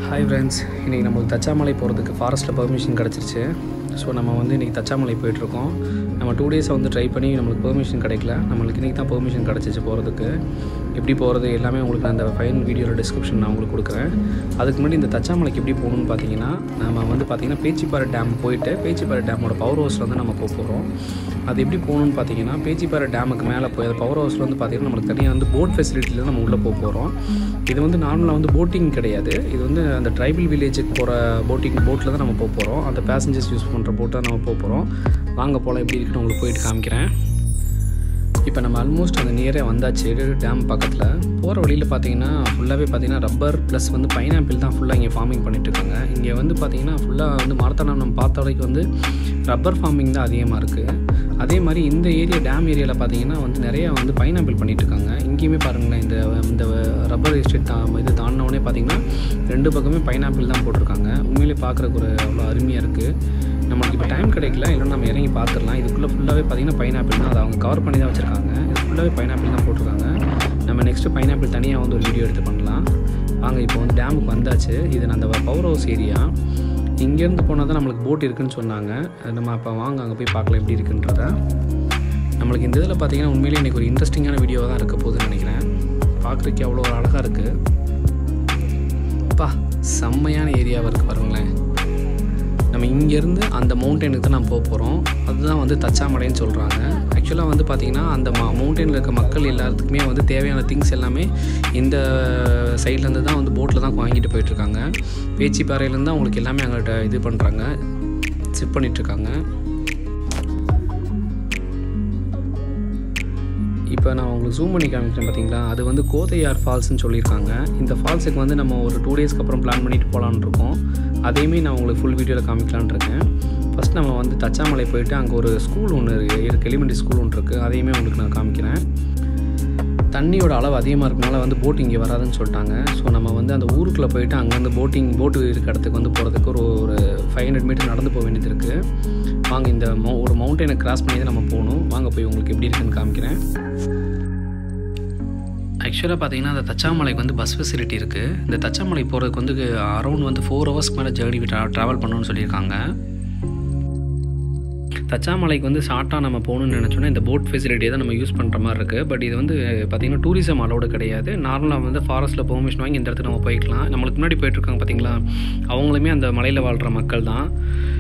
hi friends இன்றைக்கி நம்மளுக்கு தச்சாமலை போகிறதுக்கு ஃபாரஸ்ட்டில் பெர்மிஷன் கிடச்சிருச்சு ஸோ நம்ம வந்து இன்றைக்கி தச்சாமலை போயிட்டுருக்கோம் நம்ம டூ டேஸை வந்து ட்ரை பண்ணி நம்மளுக்கு பெர்மிஷன் கிடைக்கல நம்மளுக்கு இன்றைக்கி தான் பெர்மிஷன் கிடச்சிச்சு போகிறதுக்கு எப்படி போகிறது எல்லாமே உங்களுக்கு நான் அந்த ஃபைன் வீடியோவில் டிஸ்கிரிப்ஷன் நான் உங்களுக்கு கொடுக்குறேன் அதுக்கு முன்னாடி இந்த தச்சாமலைக்கு எப்படி போகணும்னு பார்த்தீங்கன்னா நம்ம வந்து பார்த்திங்கன்னா பேச்சிப்பாறை டேம் போயிட்டு பேச்சிப்பாறை டேமோட பவர் ஹவுஸில் வந்து நம்ம போக போகிறோம் அது எப்படி போகணும்னு பார்த்தீங்கன்னா பேச்சிப்பாறை டேமுக்கு மேலே போய் அது பவர் ஹவுஸில் வந்து பார்த்திங்கன்னா நம்மளுக்கு தனியாக வந்து போட் ஃபெசிலிட்டியில் நம்ம உள்ளே போக போகிறோம் இது வந்து நார்மலாக வந்து போட்டிங் கிடையாது இது வந்து அந்த ட்ரைபல் வில்லேஜுக்கு போகிற போட்டிங் போட்டில் தான் நம்ம போக போகிறோம் அந்த பேசஞ்சர்ஸ் யூஸ் பண்ணுற போட்டை தான் நம்ம போக போகிறோம் வாங்க போகலாம் எப்படி இருக்குன்னு உங்களுக்கு போயிட்டு காமிக்கிறேன் இப்போ நம்ம ஆல்மோஸ்ட் அந்த நியரே வந்தாச்சு டேம் பக்கத்தில் போகிற வழியில் பார்த்தீங்கன்னா ஃபுல்லாகவே பார்த்தீங்கன்னா ரப்பர் ப்ளஸ் வந்து பைனாப்பிள் தான் ஃபுல்லாக இங்கே ஃபார்மிங் பண்ணிட்டு இருக்காங்க இங்கே வந்து பார்த்தீங்கன்னா ஃபுல்லாக வந்து மரத்தனம் நம்ம பார்த்த வரைக்கும் வந்து ரப்பர் ஃபார்மிங் தான் அதிகமாக இருக்குது அதே மாதிரி இந்த ஏரியா டேம் ஏரியாவில் பார்த்தீங்கன்னா வந்து நிறையா வந்து பைனாப்பிள் பண்ணிட்டு இருக்காங்க இங்கேயுமே பாருங்களேன் இந்த இந்த ரப்பர் எஸ்டேட் தா இது தாண்டினவுடனே பார்த்தீங்கன்னா ரெண்டு பக்கமே பைனாப்பிள் தான் போட்டிருக்காங்க உண்மையிலே பார்க்குறக்கு ஒரு அவ்வளோ அருமையாக இருக்குது நம்மளுக்கு இப்போ டைம் கிடைக்கல இல்லைன்னா நம்ம இறங்கி பார்த்துடலாம் இதுக்குள்ளே ஃபுல்லாகவே பார்த்தீங்கன்னா பைனாப்பிள் தான் அதை அவங்க கவர் பண்ணி தான் வச்சுருக்காங்க இது ஃபுல்லாகவே பைனாப்பிள் தான் போட்டிருக்காங்க நம்ம நெக்ஸ்ட்டு பைனாப்பிள் தனியாக வந்து ஒரு வீடியோ எடுத்து பண்ணலாம் வாங்க இப்போ வந்து டேமுக்கு வந்தாச்சு இது அந்த பவர் ஹவுஸ் ஏரியா இங்கேருந்து போனால் தான் நம்மளுக்கு போட் இருக்குன்னு சொன்னாங்க அது நம்ம அப்போ வாங்க அங்கே போய் பார்க்கலாம் எப்படி இருக்குன்றத நம்மளுக்கு இந்த இதில் பார்த்தீங்கன்னா உண்மையிலேயே இன்றைக்கி ஒரு இன்ட்ரெஸ்டிங்கான வீடியோவாக தான் இருக்க போகுதுன்னு நினைக்கிறேன் பார்க்குறதுக்கு அவ்வளோ ஒரு அழகாக இருக்குது அப்பா செம்மையான ஏரியாவாக இருக்குது பாருங்களேன் நம்ம இங்கேருந்து அந்த மவுண்டனுக்கு தான் நம்ம போக போகிறோம் அதுதான் வந்து தச்சாமலைன்னு சொல்கிறாங்க ஆக்சுவலாக வந்து பார்த்திங்கன்னா அந்த மா மவுண்டனில் இருக்க மக்கள் எல்லாத்துக்குமே வந்து தேவையான திங்ஸ் எல்லாமே இந்த சைட்லேருந்து தான் வந்து போட்டில் தான் வாங்கிட்டு போயிட்டுருக்காங்க பேச்சிப்பாறையிலேருந்து தான் உங்களுக்கு எல்லாமே அங்கிட்ட இது பண்ணுறாங்க ஷிப் பண்ணிகிட்ருக்காங்க இப்போ நான் உங்களுக்கு ஜூம் பண்ணி காமிக்கிறேன் பார்த்தீங்களா அது வந்து கோதையார் ஃபால்ஸ்னு சொல்லியிருக்காங்க இந்த ஃபால்ஸுக்கு வந்து நம்ம ஒரு டூ டேஸ்க்கு அப்புறம் பிளான் பண்ணிட்டு போகலான்னு இருக்கோம் அதையுமே நான் உங்களுக்கு ஃபுல் வீடியோவில் காமிக்கலான்னு இருக்கேன் ஃபஸ்ட் நம்ம வந்து தச்சாமலை போயிட்டு அங்கே ஒரு ஸ்கூல் ஒன்று இருக்குது எலிமெண்ட்ரி ஸ்கூல் ஒன்று இருக்குது அதையுமே உங்களுக்கு நான் காமிக்கிறேன் தண்ணியோட அளவு அதிகமாக இருக்கனால வந்து போட் இங்கே வராதுன்னு சொல்லிட்டாங்க ஸோ நம்ம வந்து அந்த ஊருக்குள்ளே போயிட்டு அங்கேருந்து போட்டிங் போட்டு இருக்க இடத்துக்கு வந்து போகிறதுக்கு ஒரு ஒரு ஃபைவ் ஹண்ட்ரட் மீட்டர் நடந்து போக வேண்டியது இருக்குது வாங்க இந்த மௌ ஒரு மவுண்டனை கிராஸ் பண்ணி தான் நம்ம போகணும் வாங்க போய் உங்களுக்கு எப்படி இருக்குன்னு காமிக்கிறேன் ஆக்சுவலாக பார்த்தீங்கன்னா அந்த தச்சாமலைக்கு வந்து பஸ் ஃபெசிலிட்டி இருக்குது இந்த தச்சாமலை போகிறதுக்கு வந்து அரௌண்ட் வந்து ஃபோர் ஹவர்ஸ்க்கு மேலே ஜேர்னி ட்ராவல் பண்ணணும்னு சொல்லியிருக்காங்க தச்சாமலைக்கு வந்து ஷார்ட்டாக நம்ம போகணும்னு நினச்சோன்னா இந்த போட் ஃபெசிலிட்டியை தான் நம்ம யூஸ் பண்ணுற மாதிரி இருக்குது பட் இது வந்து பார்த்திங்கன்னா டூரிசம் அலோடு கிடையாது நார்மலாக வந்து ஃபாரஸ்ட்டில் பெர்மிஷன் வாங்கி இந்த இடத்துக்கு நம்ம போய்க்கலாம் நம்மளுக்கு முன்னாடி போயிட்டுருக்காங்க பார்த்தீங்களா அவங்களுமே அந்த மலையில் வாழ்கிற மக்கள் தான்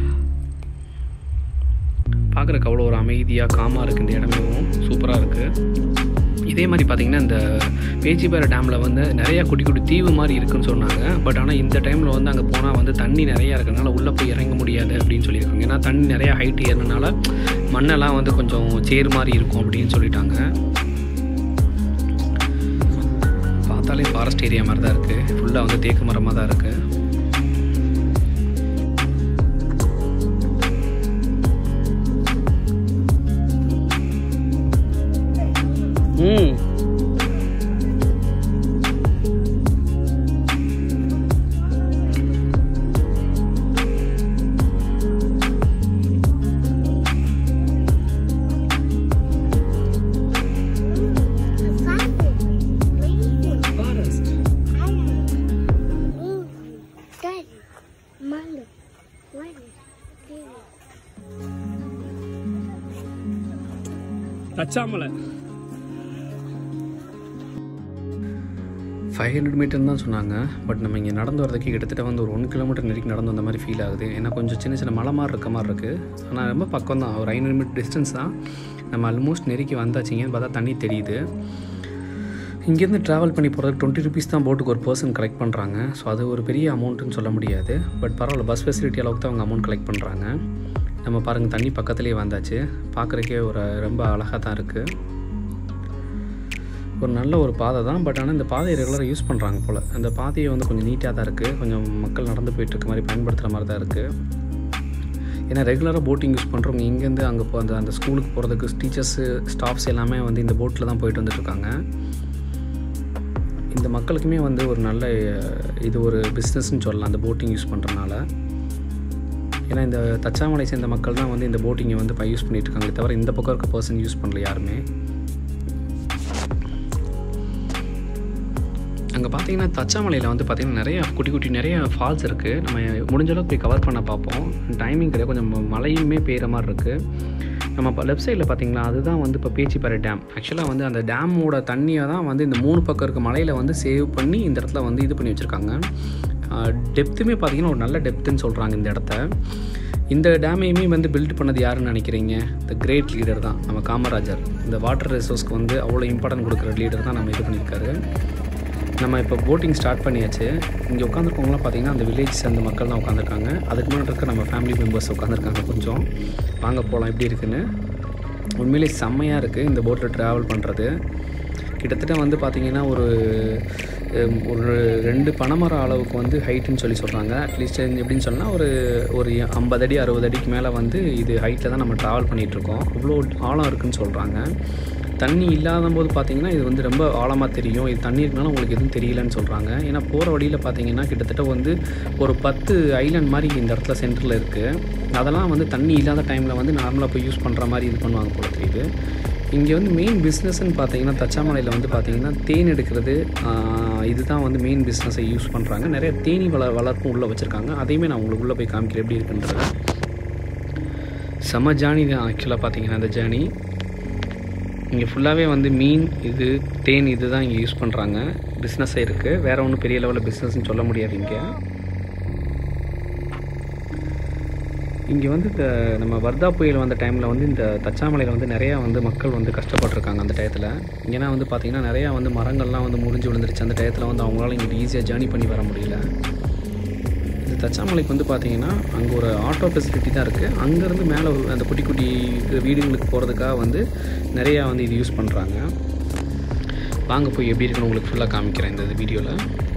பார்க்குறக்கு அவ்வளோ ஒரு அமைதியாக காமாக இருக்குது இந்த இடமே சூப்பராக இருக்குது இதே மாதிரி பார்த்திங்கன்னா இந்த பேச்சிப்பாறை டேமில் வந்து நிறையா குட்டி குட்டி தீவு மாதிரி இருக்குன்னு சொன்னாங்க பட் ஆனால் இந்த டைமில் வந்து அங்கே போனால் வந்து தண்ணி நிறையா இருக்கிறனால உள்ளே போய் இறங்க முடியாது அப்படின்னு சொல்லியிருக்காங்க ஏன்னா தண்ணி நிறையா ஹைட் ஏறினால மண்ணெல்லாம் வந்து கொஞ்சம் சேர் மாதிரி இருக்கும் அப்படின்னு சொல்லிட்டாங்க பார்த்தாலே ஃபாரஸ்ட் ஏரியா மாதிரி தான் இருக்குது ஃபுல்லாக வந்து தேக்கு மரமாக தான் இருக்குது ம் தச்சாமலை ஃபைவ் ஹண்ட்ரட் மீட்டர் தான் சொன்னாங்க பட் நம்ம இங்கே நடந்து வரதுக்கு கிட்டத்தட்ட வந்து ஒரு ஒன் கிலோமீட்டர் நெருக்கி நடந்து வந்த மாதிரி ஃபீல் ஆகுது ஏன்னா கொஞ்சம் சின்ன சின்ன மலை மாதிரி இருக்க மாதிரி இருக்குது ஆனால் ரொம்ப பக்கம் தான் ஒரு ஐநூறு மீட்டர் டிஸ்டன்ஸ் தான் நம்ம ஆல்மோஸ்ட் நெருக்கி வந்தாச்சிங்கன்னு பார்த்தா தண்ணி தெரியுது இங்கேருந்து ட்ராவல் பண்ணி போகிறதுக்கு டுவெண்ட்டி ருபீஸ் தான் போட்டுக்கு ஒரு பர்சன் கலெக்ட் பண்ணுறாங்க ஸோ அது ஒரு பெரிய அமௌண்ட்டுன்னு சொல்ல முடியாது பட் பரவாயில்ல பஸ் ஃபெசிலிட்டி அளவுக்கு தான் அவங்க அமௌண்ட் கலெக்ட் பண்ணுறாங்க நம்ம பாருங்கள் தண்ணி பக்கத்துலேயே வந்தாச்சு பார்க்குறக்கே ஒரு ரொம்ப அழகாக தான் இருக்குது ஒரு நல்ல ஒரு பாதை தான் பட் ஆனால் இந்த பாதையை ரெகுலராக யூஸ் பண்ணுறாங்க போல் அந்த பாதையை வந்து கொஞ்சம் நீட்டாக தான் இருக்குது கொஞ்சம் மக்கள் நடந்து போயிட்டுருக்க மாதிரி பயன்படுத்துகிற மாதிரி தான் இருக்குது ஏன்னா ரெகுலராக போட்டிங் யூஸ் பண்ணுறவங்க இங்கேருந்து அங்கே போ அந்த அந்த ஸ்கூலுக்கு போகிறதுக்கு டீச்சர்ஸு ஸ்டாஃப்ஸ் எல்லாமே வந்து இந்த போட்டில் தான் போயிட்டு வந்துட்டுருக்காங்க இந்த மக்களுக்குமே வந்து ஒரு நல்ல இது ஒரு பிஸ்னஸ்ன்னு சொல்லலாம் அந்த போட்டிங் யூஸ் பண்ணுறனால ஏன்னா இந்த தச்சாமலை சேர்ந்த மக்கள் தான் வந்து இந்த போட்டிங்கை வந்து இப்போ யூஸ் பண்ணிகிட்ருக்காங்களே தவிர இந்த பக்கம் இருக்க பர்சன் யூஸ் பண்ணல யாருமே அங்கே பார்த்தீங்கன்னா தச்சாமலையில் வந்து பார்த்திங்கன்னா நிறைய குட்டி குட்டி நிறைய ஃபால்ஸ் இருக்குது நம்ம முடிஞ்ச அளவுக்கு போய் கவர் பண்ண பார்ப்போம் டைமிங் கிடையாது கொஞ்சம் மழையுமே பெய்கிற மாதிரி இருக்குது நம்ம இப்போ லெஃப்ட் சைடில் பார்த்தீங்களா அதுதான் வந்து இப்போ பேச்சிப்பாறை டேம் ஆக்சுவலாக வந்து அந்த டேமோட தண்ணியை தான் வந்து இந்த மூணு பக்கம் இருக்க மலையில் வந்து சேவ் பண்ணி இந்த இடத்துல வந்து இது பண்ணி வச்சுருக்காங்க டெப்த்துமே பார்த்தீங்கன்னா ஒரு நல்ல டெப்த்துன்னு சொல்கிறாங்க இந்த இடத்த இந்த டேமையுமே வந்து பில்ட் பண்ணது யாருன்னு நினைக்கிறீங்க த கிரேட் லீடர் தான் நம்ம காமராஜர் இந்த வாட்டர் ரிசோர்ஸ்க்கு வந்து அவ்வளோ இம்பார்ட்டன்ட் கொடுக்குற லீடர் தான் நம்ம இது பண்ணியிருக்காரு நம்ம இப்போ போட்டிங் ஸ்டார்ட் பண்ணியாச்சு இங்கே உட்காந்துருக்கவங்களாம் பார்த்தீங்கன்னா அந்த வில்லேஜ் சேர்ந்த மக்கள் தான் உட்காந்துருக்காங்க அதுக்கு முன்னாடி இருக்க நம்ம ஃபேமிலி மெம்பர்ஸ் உட்காந்துருக்காங்க கொஞ்சம் வாங்க போகலாம் எப்படி இருக்குன்னு உண்மையிலே செம்மையாக இருக்குது இந்த போட்டில் ட்ராவல் பண்ணுறது கிட்டத்தட்ட வந்து பார்த்திங்கன்னா ஒரு ஹம், ஒரு ரெண்டு பனைமரம் அளவுக்கு வந்து ஹைட்டுன்னு சொல்லி சொல்கிறாங்க அட்லீஸ்ட் எப்படின்னு சொன்னால் ஒரு ஒரு ஐம்பது அடி அறுபது அடிக்கு மேலே வந்து இது ஹைட்டில் தான் நம்ம ட்ராவல் பண்ணிகிட்ருக்கோம் அவ்வளோ ஆழம் இருக்குன்னு சொல்கிறாங்க தண்ணி இல்லாத போது பார்த்தீங்கன்னா இது வந்து ரொம்ப ஆழமாக தெரியும் இது தண்ணி இருக்கனால உங்களுக்கு எதுவும் தெரியலன்னு சொல்கிறாங்க ஏன்னா போகிற வழியில் பார்த்தீங்கன்னா கிட்டத்தட்ட வந்து ஒரு பத்து ஐலாண்ட் மாதிரி இந்த இடத்துல சென்டரில் இருக்குது அதெல்லாம் வந்து தண்ணி இல்லாத டைமில் வந்து நார்மலாக போய் யூஸ் பண்ணுற மாதிரி இது பண்ணுவாங்க போல தெரியுது இங்கே வந்து மெயின் பிஸ்னஸ்ன்னு பார்த்தீங்கன்னா தச்சாமலையில் வந்து பார்த்தீங்கன்னா தேன் எடுக்கிறது ஆஹ், இதுதான் வந்து மெயின் பிஸ்னஸை யூஸ் பண்ணுறாங்க நிறைய தேனி வள வளர்ப்பும் உள்ளே வச்சுருக்காங்க அதையுமே நான் உங்களுக்கு உள்ளே போய் காமிக்கிறேன் எப்படி இருக்குன்றத செம ஜானி தான் ஆக்சுவலாக பார்த்தீங்கன்னா அந்த ஜேர்னி இங்கே ஃபுல்லாகவே வந்து மீன் இது தேன் இது தான் இங்கே யூஸ் பண்ணுறாங்க பிஸ்னஸே இருக்குது வேறு ஒன்றும் பெரிய லெவலில் பிஸ்னஸ்னு சொல்ல முடியாது இங்கே இங்கே வந்து இந்த நம்ம வர்தா புயல் வந்த டைமில் வந்து இந்த தச்சாமலையில் வந்து நிறையா வந்து மக்கள் வந்து கஷ்டப்பட்டிருக்காங்க அந்த டயத்தில் ஏன்னா வந்து பார்த்திங்கன்னா நிறையா வந்து மரங்கள்லாம் வந்து முறிஞ்சு விழுந்துருச்சு அந்த டயத்தில் வந்து அவங்களால இங்கிட்டு ஈஸியாக ஜேர்னி பண்ணி வர முடியல இந்த தச்சாமலைக்கு வந்து பார்த்தீங்கன்னா அங்கே ஒரு ஆட்டோ ஃபெசிலிட்டி தான் இருக்குது அங்கேருந்து மேலே அந்த குட்டி குட்டி இது வீடுங்களுக்கு போகிறதுக்காக வந்து நிறையா வந்து இது யூஸ் பண்ணுறாங்க வாங்க போய் எப்படி இருக்குன்னு உங்களுக்கு ஃபுல்லாக காமிக்கிறேன் இந்த வீடியோவில்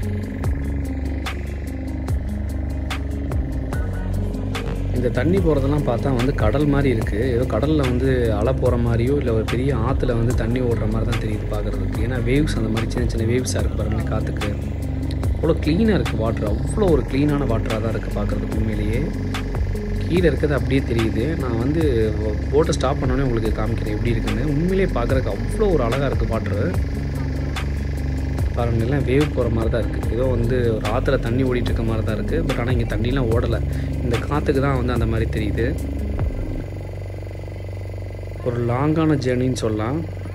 இந்த தண்ணி போகிறதெல்லாம் பார்த்தா வந்து கடல் மாதிரி இருக்குது ஏதோ கடலில் வந்து அலை போகிற மாதிரியோ இல்லை ஒரு பெரிய ஆற்றுல வந்து தண்ணி ஓடுற மாதிரி தான் தெரியுது பார்க்குறதுக்கு ஏன்னா வேவ்ஸ் அந்த மாதிரி சின்ன சின்ன வேவ்ஸாக இருக்குது பாருங்கள் காற்றுக்கு அவ்வளோ க்ளீனாக இருக்குது வாட்டர் அவ்வளோ ஒரு க்ளீனான வாட்டராக தான் இருக்குது பார்க்குறதுக்கு உண்மையிலேயே கீழே இருக்கிறது அப்படியே தெரியுது நான் வந்து போட்டை ஸ்டாப் பண்ணோன்னே உங்களுக்கு காமிக்கிறேன் எப்படி இருக்குன்னு உண்மையிலேயே பார்க்குறதுக்கு அவ்வளோ ஒரு அழகாக இருக்குது வாட்டரு பாருங்க எல்லாம் வேவ் போகிற மாதிரி தான் இருக்குது ஏதோ வந்து ஒரு ஆற்றுல தண்ணி ஓடிட்டு இருக்க மாதிரி தான் இருக்குது பட் ஆனால் இங்கே தண்ணிலாம் ஓடலை இந்த காற்றுக்கு தான் வந்து அந்த மாதிரி தெரியுது ஒரு லாங்கான ஜேர்னின்னு சொல்லலாம்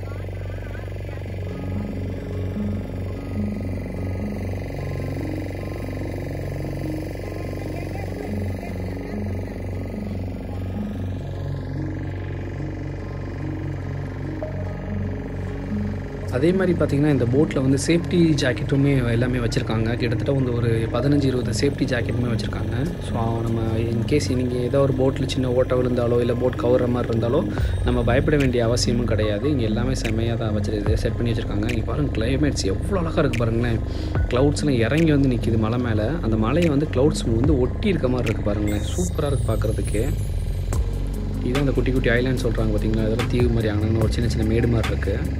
அதே மாதிரி பார்த்திங்கன்னா இந்த போட்டில் வந்து சேஃப்டி ஜாக்கெட்டுமே எல்லாமே வச்சுருக்காங்க கிட்டத்தட்ட வந்து ஒரு பதினஞ்சு இருபது சேஃப்டி ஜாக்கெட்டுமே வச்சுருக்காங்க ஸோ நம்ம இன்கேஸ் நீங்கள் ஏதோ ஒரு போட்டில் சின்ன ஓட்டை விழுந்தாலோ இல்லை போட் கவர்ற மாதிரி இருந்தாலோ நம்ம பயப்பட வேண்டிய அவசியமும் கிடையாது இங்கே எல்லாமே செம்மையாக தான் வச்சிருக்கு செட் பண்ணி வச்சுருக்காங்க இங்கே பாருங்கள் கிளைமேட்ஸ் எவ்வளோ அழகாக இருக்குது பாருங்களேன் க்ளவுட்ஸ்லாம் இறங்கி வந்து நிற்கிது மலை மேலே அந்த மலையை வந்து க்ளவுட்ஸ் வந்து ஒட்டி இருக்க மாதிரி இருக்குது பாருங்களேன் சூப்பராக இருக்குது பார்க்குறதுக்கு இதுதான் அந்த குட்டி குட்டி ஐலாண்ட் சொல்கிறாங்க பார்த்தீங்களா அதெல்லாம் தீவு மாதிரி அங்கே ஒரு சின்ன சின்ன மேடு மாதிரி இருக்குது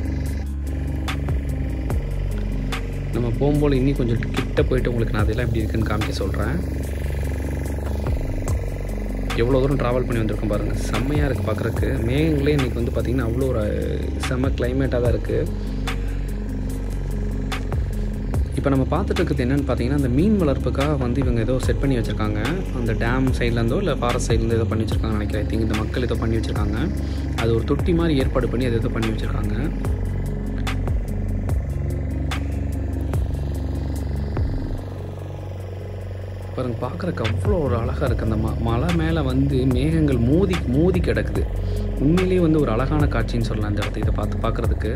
நம்ம போகும்போது இன்னும் கொஞ்சம் கிட்ட போயிட்டு உங்களுக்கு நான் அதெல்லாம் எப்படி இருக்குன்னு காமிக்க சொல்கிறேன் எவ்வளோ தூரம் ட்ராவல் பண்ணி வந்திருக்கோம் பாருங்கள் செம்மையாக இருக்குது பார்க்குறக்கு மேகங்களே இன்றைக்கி வந்து பார்த்திங்கன்னா அவ்வளோ ஒரு செம்ம கிளைமேட்டாக தான் இருக்குது இப்போ நம்ம பார்த்துட்டு இருக்கிறது என்னென்னு பார்த்தீங்கன்னா அந்த மீன் வளர்ப்புக்காக வந்து இவங்க ஏதோ செட் பண்ணி வச்சுருக்காங்க அந்த டேம் சைட்லேருந்தோ இல்லை ஃபாரஸ்ட் சைட்லேருந்து ஏதோ பண்ணி வச்சுருக்காங்க நினைக்கிறேன் ஐ திங்க் இந்த மக்கள் ஏதோ பண்ணி வச்சுருக்காங்க அது ஒரு தொட்டி மாதிரி ஏற்பாடு பண்ணி அது ஏதோ பண்ணி வச்சுருக்காங்க பாருங்க பார்க்குறக்கு அவ்வளோ ஒரு அழகாக இருக்குது அந்த ம மலை மேலே வந்து மேகங்கள் மோதி மோதி கிடக்குது உண்மையிலேயே வந்து ஒரு அழகான காட்சின்னு சொல்லலாம் இந்த இடத்த இதை பார்த்து பார்க்குறதுக்கு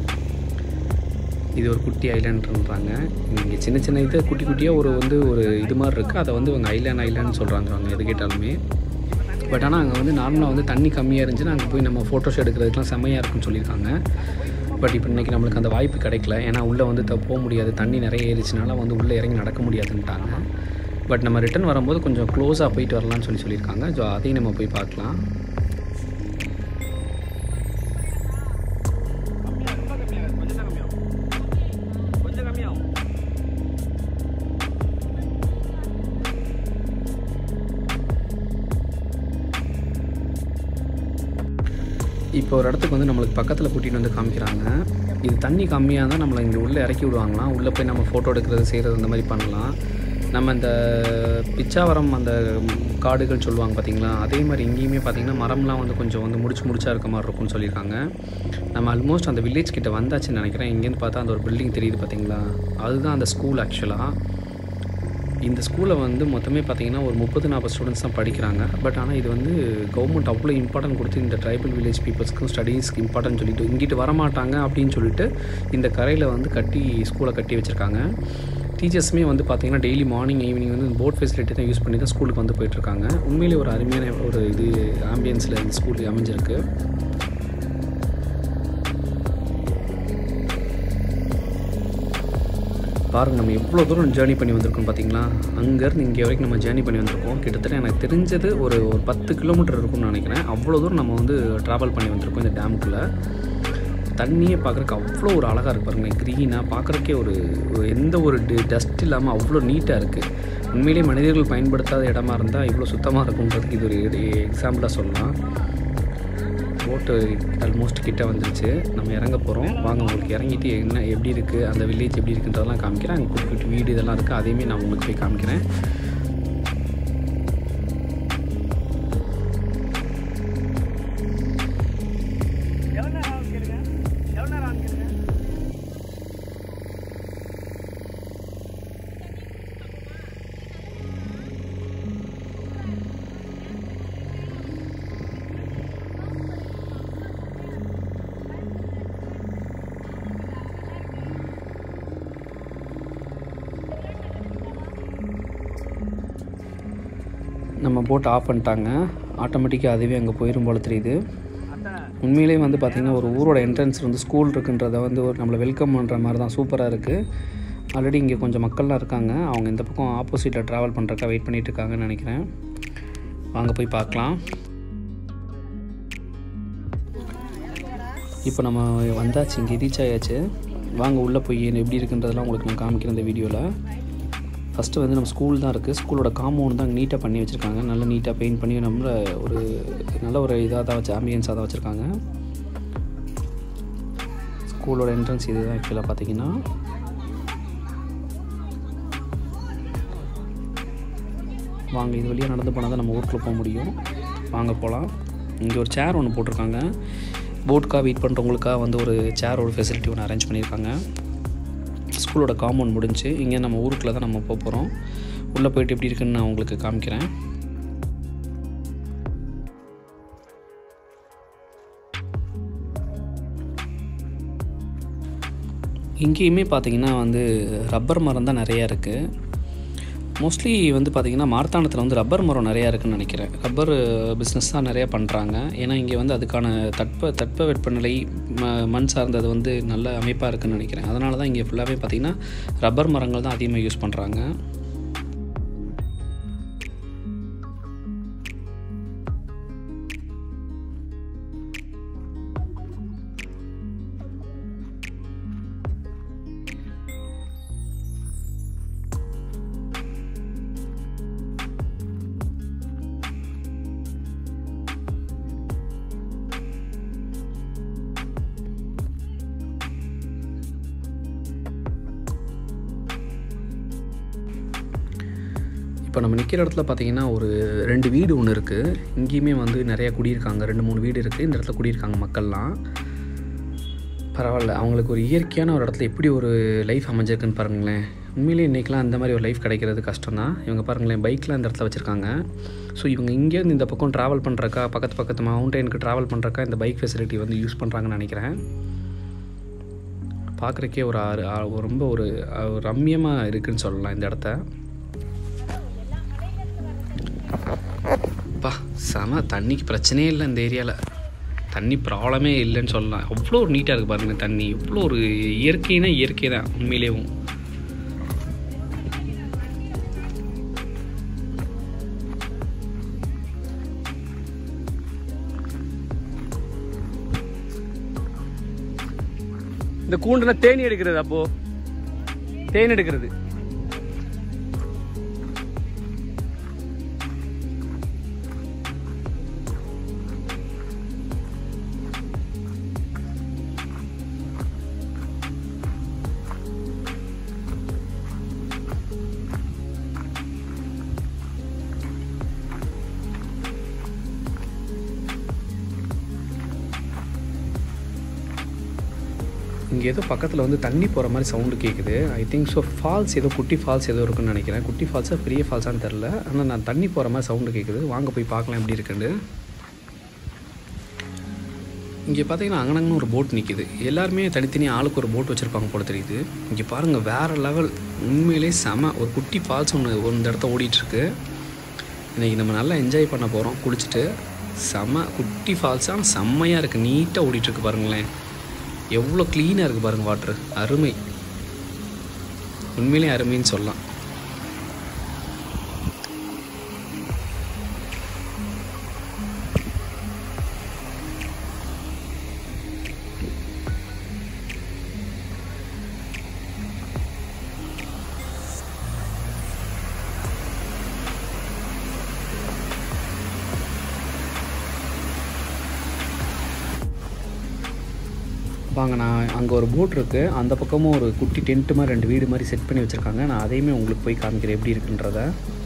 இது ஒரு குட்டி ஐலாண்டுன்றாங்க இங்கே சின்ன சின்ன இது குட்டி குட்டியாக ஒரு வந்து ஒரு இது மாதிரி இருக்குது அதை வந்து இவங்க ஐலாண்ட் ஐலாண்ட் சொல்கிறாங்க அவங்க எது கேட்டாலுமே பட் ஆனால் அங்கே வந்து நார்மலாக வந்து தண்ணி கம்மியாக இருந்துச்சுன்னா அங்கே போய் நம்ம ஃபோட்டோஸ் எடுக்கிறதுக்குலாம் செம்மையாக இருக்குன்னு சொல்லியிருக்காங்க பட் இப்போ இன்றைக்கி நம்மளுக்கு அந்த வாய்ப்பு கிடைக்கல ஏன்னா உள்ளே வந்து த- போக முடியாது தண்ணி நிறைய ஏறிச்சுனால வந்து உள்ளே இறங்கி நடக்க முடியாதுன்ட்டாங்க பட் நம்ம ரிட்டர்ன் வரும்போது கொஞ்சம் க்ளோஸாக போயிட்டு வரலாம்னு சொல்லி சொல்லியிருக்காங்க ஸோ அதையும் நம்ம போய் பார்க்கலாம் இப்போ ஒரு இடத்துக்கு வந்து நம்மளுக்கு பக்கத்தில் கூட்டிகிட்டு வந்து காமிக்கிறாங்க இது தண்ணி கம்மியாக இருந்தால் நம்மளை இங்கே உள்ளே இறக்கி விடுவாங்களாம் உள்ளே போய் நம்ம ஃபோட்டோ எடுக்கிறது செய்கிறது அந்த மாதிரி பண்ணலாம் நம்ம இந்த பிச்சாவரம் அந்த காடுகள் சொல்லுவாங்க பார்த்தீங்களா அதே மாதிரி இங்கேயுமே பார்த்தீங்கன்னா மரம்லாம் வந்து கொஞ்சம் வந்து முடிச்சு முடிச்சா இருக்க மாதிரி இருக்கும்னு சொல்லியிருக்காங்க நம்ம ஆல்மோஸ்ட் அந்த வில்லேஜ் கிட்ட வந்தாச்சுன்னு நினைக்கிறேன் இங்கேருந்து பார்த்தா அந்த ஒரு பில்டிங் தெரியுது பார்த்தீங்களா அதுதான் அந்த ஸ்கூல் ஆக்சுவலாக இந்த ஸ்கூலில் வந்து மொத்தமே பார்த்தீங்கன்னா ஒரு முப்பது நாற்பது ஸ்டூடெண்ட்ஸ் தான் படிக்கிறாங்க பட் ஆனால் இது வந்து கவர்மெண்ட் அவ்வளோ இம்பார்ட்டன்ட் கொடுத்து இந்த ட்ரைபல் வில்லேஜ் பீப்புள்ஸ்க்கும் ஸ்டடீஸ்க்கு இம்பார்ட்டன்ட் சொல்லிட்டு இங்கிட்டு வரமாட்டாங்க அப்படின்னு சொல்லிட்டு இந்த கரையில் வந்து கட்டி ஸ்கூலை கட்டி வச்சுருக்காங்க டீச்சர்ஸுமே வந்து பார்த்தீங்கன்னா டெய்லி மார்னிங் ஈவினிங் வந்து போட் ஃபெசிலிட்டி தான் யூஸ் பண்ணி தான் ஸ்கூலுக்கு வந்து போயிட்டுருக்காங்க உண்மையிலே ஒரு அருமையான ஒரு இது ஆம்பியன்ஸில் இந்த ஸ்கூல் அமைஞ்சிருக்கு பாருங்கள் நம்ம எவ்வளோ தூரம் ஜேர்னி பண்ணி வந்திருக்கோம் பார்த்தீங்களா அங்கேருந்து இங்கே வரைக்கும் நம்ம ஜேர்னி பண்ணி வந்திருக்கோம் கிட்டத்தட்ட எனக்கு தெரிஞ்சது ஒரு ஒரு பத்து கிலோமீட்டர் இருக்கும்னு நினைக்கிறேன் அவ்வளோ தூரம் நம்ம வந்து ட்ராவல் பண்ணி வந்திருக்கோம் இந்த டேமுக்குள்ளே தண்ணியே பார்க்குறக்கு அவ்வளோ ஒரு அழகாக இருக்கு பாருங்களேன் க்ரீனாக பார்க்குறக்கே ஒரு ஒரு எந்த ஒரு டஸ்ட் இல்லாமல் அவ்வளோ நீட்டாக இருக்குது உண்மையிலேயே மனிதர்கள் பயன்படுத்தாத இடமா இருந்தால் இவ்வளோ சுத்தமாக இருக்குன்றதுக்கு இது ஒரு எக்ஸாம்பிளாக சொல்லலாம் போட்டு ஆல்மோஸ்ட் கிட்ட வந்துருச்சு நம்ம இறங்க போகிறோம் வாங்க உங்களுக்கு இறங்கிட்டு என்ன எப்படி இருக்குது அந்த வில்லேஜ் எப்படி இருக்குன்றதெல்லாம் காமிக்கிறேன் அங்கே குட்டி குட்டி வீடு இதெல்லாம் இருக்குது அதையுமே நான் உங்களுக்கு போய் காமிக்கிறேன் நம்ம போட் ஆஃப் பண்ணிட்டாங்க ஆட்டோமேட்டிக்காக அதுவே அங்கே போயிடும் போல தெரியுது உண்மையிலேயே வந்து பார்த்திங்கன்னா ஒரு ஊரோட என்ட்ரன்ஸ் வந்து ஸ்கூல் இருக்குன்றத வந்து ஒரு நம்மளை வெல்கம் பண்ணுற மாதிரி தான் சூப்பராக இருக்குது ஆல்ரெடி இங்கே கொஞ்சம் மக்கள்லாம் இருக்காங்க அவங்க இந்த பக்கம் ஆப்போசிட்டில் ட்ராவல் பண்ணுறக்கா வெயிட் பண்ணிகிட்டு இருக்காங்கன்னு நினைக்கிறேன் வாங்க போய் பார்க்கலாம் இப்போ நம்ம வந்தாச்சு இங்கே ரீச் ஆயாச்சு வாங்க உள்ளே போய் எப்படி இருக்குன்றதெல்லாம் உங்களுக்கு நான் காமிக்கிறேன் இந்த வீடியோவில் ஃபஸ்ட்டு வந்து நம்ம ஸ்கூல் தான் இருக்குது ஸ்கூலோட காம்பவுண்ட் தான் நீட்டாக பண்ணி வச்சுருக்காங்க நல்ல நீட்டாக பெயிண்ட் பண்ணி நம்மள ஒரு நல்ல ஒரு இதாக தான் வச்சு ஆம்பியன்ஸாக தான் வச்சுருக்காங்க ஸ்கூலோட என்ட்ரன்ஸ் இது தான் ஆக்சுவலாக பார்த்தீங்கன்னா வாங்க இது வழியாக நடந்து போனால் தான் நம்ம ஊருக்குள்ளே போக முடியும் வாங்க போகலாம் இங்கே ஒரு சேர் ஒன்று போட்டிருக்காங்க போட்காக வெயிட் பண்ணுறவங்களுக்காக வந்து ஒரு சேரோட ஃபெசிலிட்டி ஒன்று அரேஞ்ச் பண்ணியிருக்காங்க ஸ்கூலோட காம்பவுண்ட் முடிஞ்சு இங்கே நம்ம ஊருக்குள்ளே தான் நம்ம போக போகிறோம் உள்ளே போயிட்டு எப்படி இருக்குன்னு நான் உங்களுக்கு காமிக்கிறேன் இங்கேயுமே பார்த்தீங்கன்னா வந்து ரப்பர் மரம் தான் நிறையா இருக்குது மோஸ்ட்லி வந்து பார்த்திங்கன்னா மார்த்தாண்டத்தில் வந்து ரப்பர் மரம் நிறையா இருக்குன்னு நினைக்கிறேன் ரப்பர் பிஸ்னஸ் தான் நிறையா பண்ணுறாங்க ஏன்னா இங்கே வந்து அதுக்கான தட்ப தட்ப வெப்பநிலை ம மண் சார்ந்தது வந்து நல்ல அமைப்பாக இருக்குன்னு நினைக்கிறேன் அதனால தான் இங்கே ஃபுல்லாகவே பார்த்திங்கன்னா ரப்பர் மரங்கள் தான் அதிகமாக யூஸ் பண்ணுறாங்க இப்போ நம்ம நிற்கிற இடத்துல பார்த்தீங்கன்னா ஒரு ரெண்டு வீடு ஒன்று இருக்குது இங்கேயுமே வந்து நிறையா குடியிருக்காங்க ரெண்டு மூணு வீடு இருக்குது இந்த இடத்துல குடியிருக்காங்க மக்கள்லாம் பரவாயில்ல அவங்களுக்கு ஒரு இயற்கையான ஒரு இடத்துல எப்படி ஒரு லைஃப் அமைஞ்சிருக்குன்னு பாருங்களேன் உண்மையிலேயே இன்றைக்கெலாம் அந்த மாதிரி ஒரு லைஃப் கிடைக்கிறது கஷ்டம் தான் இவங்க பாருங்களேன் பைக்கில் அந்த இடத்துல வச்சுருக்காங்க ஸோ இவங்க இங்கேருந்து இந்த பக்கம் ட்ராவல் பண்ணுறக்கா பக்கத்து பக்கத்து மவுண்டனுக்கு ட்ராவல் பண்ணுறக்கா இந்த பைக் ஃபெசிலிட்டி வந்து யூஸ் பண்ணுறாங்கன்னு நினைக்கிறேன் பார்க்குறக்கே ஒரு ஆறு ஆ- ஒரு ரொம்ப ஒரு அஹ், ரம்மியமாக இருக்குன்னு சொல்லலாம் இந்த இடத்த பா செம தண்ணிக்கு பிரச்சனையே இல்லை இந்த ஏரியாவில் தண்ணி ப்ராப்ளமே இல்லைன்னு சொல்லலாம் அவ்வளோ ஒரு நீட்டாக இருக்குது பாருங்க தண்ணி இவ்வளோ ஒரு இயற்கைனா இயற்கை தான் உண்மையிலேயும் இந்த கூண்டுல தேனி எடுக்கிறது அப்போ தேன் எடுக்கிறது இங்கே ஏதோ பக்கத்தில் வந்து தண்ணி போகிற மாதிரி சவுண்டு கேட்குது ஐ திங்க் ஸோ ஃபால்ஸ் ஏதோ குட்டி ஃபால்ஸ் ஏதோ இருக்குன்னு நினைக்கிறேன் குட்டி ஃபால்ஸாக பெரிய ஃபால்ஸான்னு தெரில ஆனால் நான் தண்ணி போகிற மாதிரி சவுண்டு கேட்குது வாங்க போய் பார்க்கலாம் எப்படி இருக்குன்னு இங்கே பார்த்தீங்கன்னா அங்கனங்கன்னு ஒரு போட் நிற்கிது எல்லாருமே தனித்தனி ஆளுக்கு ஒரு போட் வச்சுருப்பாங்க போல தெரியுது இங்கே பாருங்கள் வேறு லெவல் உண்மையிலே செம ஒரு குட்டி ஃபால்ஸ் ஒன்று ஒரு இந்த இடத்த ஓடிட்டுருக்கு இன்றைக்கி நம்ம நல்லா என்ஜாய் பண்ண போகிறோம் குளிச்சுட்டு செம குட்டி ஃபால்ஸாக செம்மையாக இருக்குது நீட்டாக ஓடிட்டுருக்கு பாருங்களேன் எவ்வளோ க்ளீனாக இருக்குது பாருங்கள் வாட்ரு அருமை உண்மையிலே அருமைன்னு சொல்லலாம் வாங்க நான் அங்கே ஒரு போட் இருக்குது அந்த பக்கமும் ஒரு குட்டி டென்ட்டு மாதிரி ரெண்டு வீடு மாதிரி செட் பண்ணி வச்சுருக்காங்க நான் அதையுமே உங்களுக்கு போய் காமிக்கிறேன் எப்படி இருக்குன்றத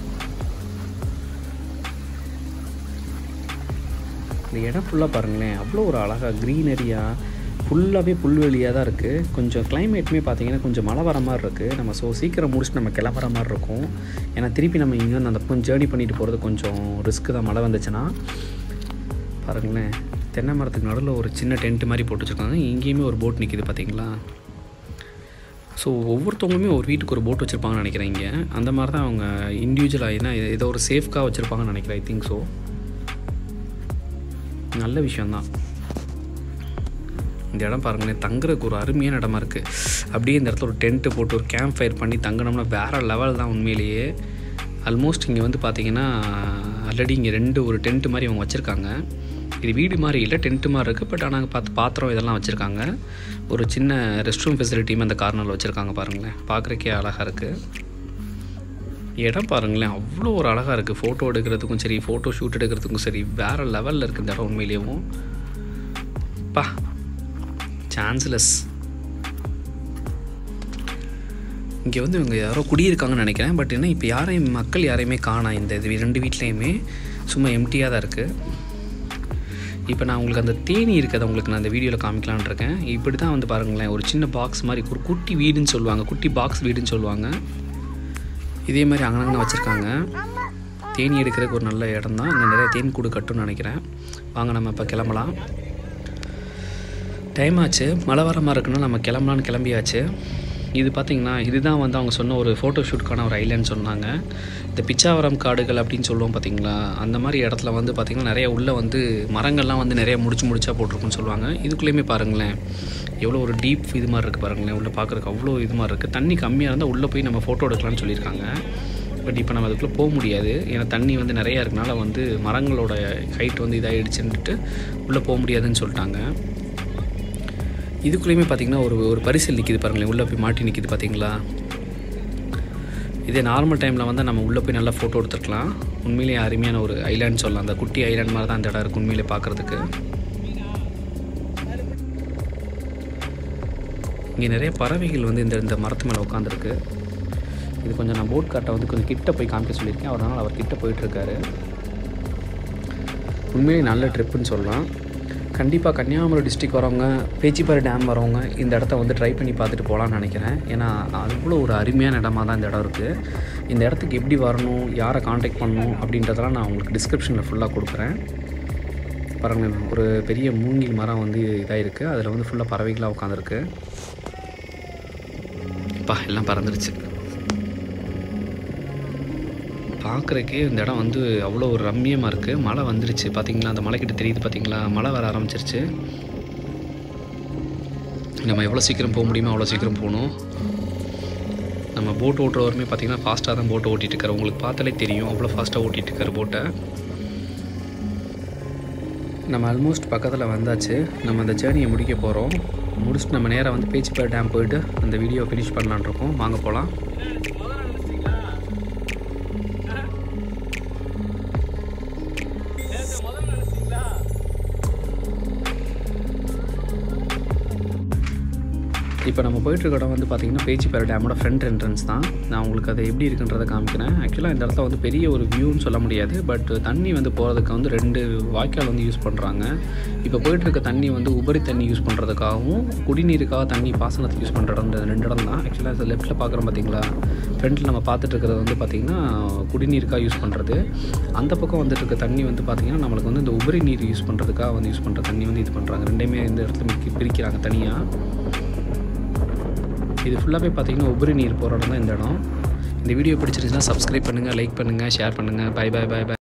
இந்த இடம் ஃபுல்லாக பாருங்களேன் அவ்வளோ ஒரு அழகாக க்ரீனரியாக ஃபுல்லாகவே புல்வெளியாக தான் இருக்குது கொஞ்சம் கிளைமேட்டுமே பார்த்தீங்கன்னா கொஞ்சம் மழை வர மாதிரி இருக்குது நம்ம ஸோ சீக்கிரம் முடிச்சுட்டு நம்ம கிளம்புற மாதிரி இருக்கும் ஏன்னா திருப்பி நம்ம இங்கே அந்த கொஞ்சம் ஜேர்னி பண்ணிட்டு போகிறது கொஞ்சம் ரிஸ்க்கு தான் மழை வந்துச்சுன்னா பாருங்களேன் தென்னை மரத்துக்கு நடுவில் ஒரு சின்ன டென்ட் மாதிரி போட்டு வச்சுருக்காங்க இங்கேயுமே ஒரு போட் நிற்கிது பார்த்தீங்களா ஸோ ஒவ்வொருத்தவங்களுமே ஒரு வீட்டுக்கு ஒரு போட் வச்சுருப்பாங்கன்னு நினைக்கிறேன் இங்கே அந்த மாதிரி தான் அவங்க இண்டிவிஜுவலாக ஏன்னா ஏதோ ஒரு சேஃப்காக வச்சுருப்பாங்கன்னு நினைக்கிறேன் ஐ திங்க் ஸோ நல்ல விஷயந்தான் இந்த இடம் பாருங்களேன் தங்குறதுக்கு ஒரு அருமையான இடமா இருக்குது அப்படியே இந்த இடத்துல ஒரு டென்ட்டு போட்டு ஒரு கேம்ப் ஃபயர் பண்ணி தங்கினோம்னா வேறு லெவல் தான் உண்மையிலேயே ஆல்மோஸ்ட் இங்கே வந்து பார்த்தீங்கன்னா ஆல்ரெடி இங்கே ரெண்டு ஒரு டென்ட்டு மாதிரி அவங்க வச்சுருக்காங்க இது வீடு மாதிரி இல்லை டென்ட்டு மாதிரி இருக்குது பட் ஆனால் பார்த்து பாத்திரம் இதெல்லாம் வச்சுருக்காங்க ஒரு சின்ன ரெஸ்ட் ரூம் ஃபெசிலிட்டியுமே அந்த கார்னரில் வச்சுருக்காங்க பாருங்களேன் பார்க்குறக்கே அழகாக இருக்குது இடம் பாருங்களேன் அவ்வளோ ஒரு அழகாக இருக்குது ஃபோட்டோ எடுக்கிறதுக்கும் சரி ஃபோட்டோ ஷூட் எடுக்கிறதுக்கும் சரி வேறு லெவலில் இருக்குது இந்த இடம் உண்மையிலேயும் பா சான்ஸ்லெஸ் இங்கே வந்து இவங்க யாரோ குடியிருக்காங்கன்னு நினைக்கிறேன் பட் என்ன இப்போ யாரையும் மக்கள் யாரையுமே காணா இந்த இது ரெண்டு வீட்லேயுமே சும்மா எம்டியாக தான் இருக்குது இப்போ நான் உங்களுக்கு அந்த தேனி இருக்கிறத உங்களுக்கு நான் அந்த வீடியோவில் காமிக்கலான்னு இருக்கேன் இப்படி தான் வந்து பாருங்களேன் ஒரு சின்ன பாக்ஸ் மாதிரி ஒரு குட்டி வீடுன்னு சொல்லுவாங்க குட்டி பாக்ஸ் வீடுன்னு சொல்லுவாங்க இதே மாதிரி அங்கனங்க வச்சுருக்காங்க தேனி எடுக்கிறதுக்கு ஒரு நல்ல இடம் தான் இங்கே நிறைய தேன் கூடு கட்டும்னு நினைக்கிறேன் வாங்க நம்ம இப்போ கிளம்பலாம் டைம் ஆச்சு மழை வர மாதிரி இருக்குன்னா நம்ம கிளம்பலான்னு கிளம்பியாச்சு இது பார்த்திங்கன்னா இதுதான் வந்து அவங்க சொன்ன ஒரு ஃபோட்டோ ஷூட்க்கான ஒரு ஐலேண்ட் சொன்னாங்க இந்த பிச்சாவரம் காடுகள் அப்படின்னு சொல்லுவோம் பார்த்தீங்களா அந்த மாதிரி இடத்துல வந்து பார்த்திங்கன்னா நிறைய உள்ளே வந்து மரங்கள்லாம் வந்து நிறைய முடிச்சு முடிச்சா போட்டிருக்குன்னு சொல்லுவாங்க இதுக்குள்ளேயுமே பாருங்களேன் எவ்வளோ ஒரு டீப் இது மாதிரி இருக்குது பாருங்களேன் உள்ளே பார்க்குறதுக்கு அவ்வளோ இது மாதிரி இருக்குது தண்ணி கம்மியாக இருந்தால் உள்ளே போய் நம்ம ஃபோட்டோ எடுக்கலாம்னு சொல்லியிருக்காங்க பட் இப்போ நம்ம அதுக்குள்ளே போக முடியாது ஏன்னா தண்ணி வந்து நிறையா இருக்கனால வந்து மரங்களோட ஹைட் வந்து இதாகிடுச்சுன்ட்டு உள்ளே போக முடியாதுன்னு சொல்லிட்டாங்க இதுக்குள்ளேயுமே பார்த்தீங்கன்னா ஒரு ஒரு பரிசல் நிற்கிது பாருங்களேன் உள்ளே போய் மாட்டி நிற்கிது பார்த்தீங்களா இதே நார்மல் டைமில் வந்து நம்ம உள்ளே போய் நல்லா ஃபோட்டோ எடுத்துருக்கலாம் உண்மையிலேயே அருமையான ஒரு ஐலாண்ட் சொல்லலாம் அந்த குட்டி ஐலாண்ட் மாதிரி தான் அந்த இடம் இருக்குது உண்மையிலே பார்க்குறதுக்கு இங்கே நிறைய பறவைகள் வந்து இந்த இந்த மரத்து மேலே உட்காந்துருக்கு இது கொஞ்சம் நான் போட் கார்ட்டை வந்து கொஞ்சம் கிட்ட போய் காமிக்க சொல்லியிருக்கேன் அவரால் அவர் கிட்ட போயிட்டுருக்காரு உண்மையிலே நல்ல ட்ரிப்புன்னு சொல்லலாம் கண்டிப்பாக கன்னியாகுமரி டிஸ்ட்ரிக் வரவங்க பேச்சிப்பாறை டேம் வரவங்க இந்த இடத்த வந்து ட்ரை பண்ணி பார்த்துட்டு போகலான்னு நினைக்கிறேன் ஏன்னா அவ்வளோ ஒரு அருமையான இடமா தான் இந்த இடம் இருக்குது இந்த இடத்துக்கு எப்படி வரணும் யாரை காண்டாக்ட் பண்ணணும் அப்படின்றதெல்லாம் நான் உங்களுக்கு டிஸ்கிரிப்ஷனில் ஃபுல்லாக கொடுக்குறேன் பாருங்களேன் ஒரு பெரிய மூங்கில் மரம் வந்து இதாக இருக்குது அதில் வந்து ஃபுல்லாக பறவைகளாக உட்காந்துருக்கு பா எல்லாம் பறந்துருச்சு பார்க்குறக்கே இந்த இடம் வந்து அவ்வளோ ஒரு ரம்மியமாக இருக்குது மழை வந்துருச்சு பார்த்தீங்களா அந்த மலைக்கிட்ட தெரியுது பார்த்தீங்களா மழை வர ஆரம்பிச்சிருச்சு நம்ம எவ்வளோ சீக்கிரம் போக முடியுமோ அவ்வளோ சீக்கிரம் போகணும் நம்ம போட் ஓட்டுறவருமே பார்த்தீங்கன்னா ஃபாஸ்ட்டாக தான் போட்டை ஓட்டிகிட்டு இருக்காரு உங்களுக்கு பார்த்தாலே தெரியும் அவ்வளோ ஃபாஸ்ட்டாக ஓட்டிகிட்டு இருக்காரு போட்டை நம்ம ஆல்மோஸ்ட் பக்கத்தில் வந்தாச்சு நம்ம அந்த ஜேர்னியை முடிக்க போகிறோம் முடிச்சுட்டு நம்ம நேராக வந்து பேச்சிப்பாறை டேம் போயிட்டு அந்த வீடியோ ஃபினிஷ் பண்ணலான் இருக்கோம் வாங்க போகலாம் இப்போ நம்ம போயிட்டுருக்க இடம் வந்து பார்த்திங்கன்னா பேச்சிப்பாறை டேமோட ஃப்ரண்ட் என்ட்ரன்ஸ் தான் நான் உங்களுக்கு அது எப்படி இருக்குன்றதை காமிக்கிறேன் ஆக்சுவலாக இந்த இடத்துல வந்து பெரிய ஒரு வியூன்னு சொல்ல முடியாது பட் தண்ணி வந்து போகிறதுக்கு வந்து ரெண்டு வாய்க்கால் வந்து யூஸ் பண்ணுறாங்க இப்போ போயிட்டுருக்க தண்ணி வந்து உபரி தண்ணி யூஸ் பண்ணுறதுக்காகவும் குடிநீருக்காக தண்ணி பாசனத்துக்கு யூஸ் பண்ணுற இடம் இந்த ரெண்டு இடம் தான் ஆக்சுவலாக லெஃப்ட்டில் பார்க்குறோம் பார்த்தீங்களா ஃப்ரண்ட்டில் நம்ம பார்த்துட்டு இருக்கிறது வந்து பார்த்திங்கன்னா குடிநீருக்காக யூஸ் பண்ணுறது அந்த பக்கம் வந்துட்டு இருக்க தண்ணி வந்து பார்த்திங்கன்னா நம்மளுக்கு வந்து இந்த உபரி நீர் யூஸ் பண்ணுறதுக்காக வந்து யூஸ் பண்ணுற தண்ணி வந்து இது பண்ணுறாங்க ரெண்டையுமே இந்த இடத்துல மிக்கி- பிரிக்கிறாங்க தனியாக இது ஃபுல்லாகவே பார்த்தீங்கன்னா உபரி நீர் போகிற இடம் தான் இந்த இடம் இந்த வீடியோ பிடிச்சிருந்துச்சுன்னா சப்ஸ்கிரைப் பண்ணுங்கள் லைக் பண்ணுங்கள் ஷேர் பண்ணுங்கள் பை பை பை பை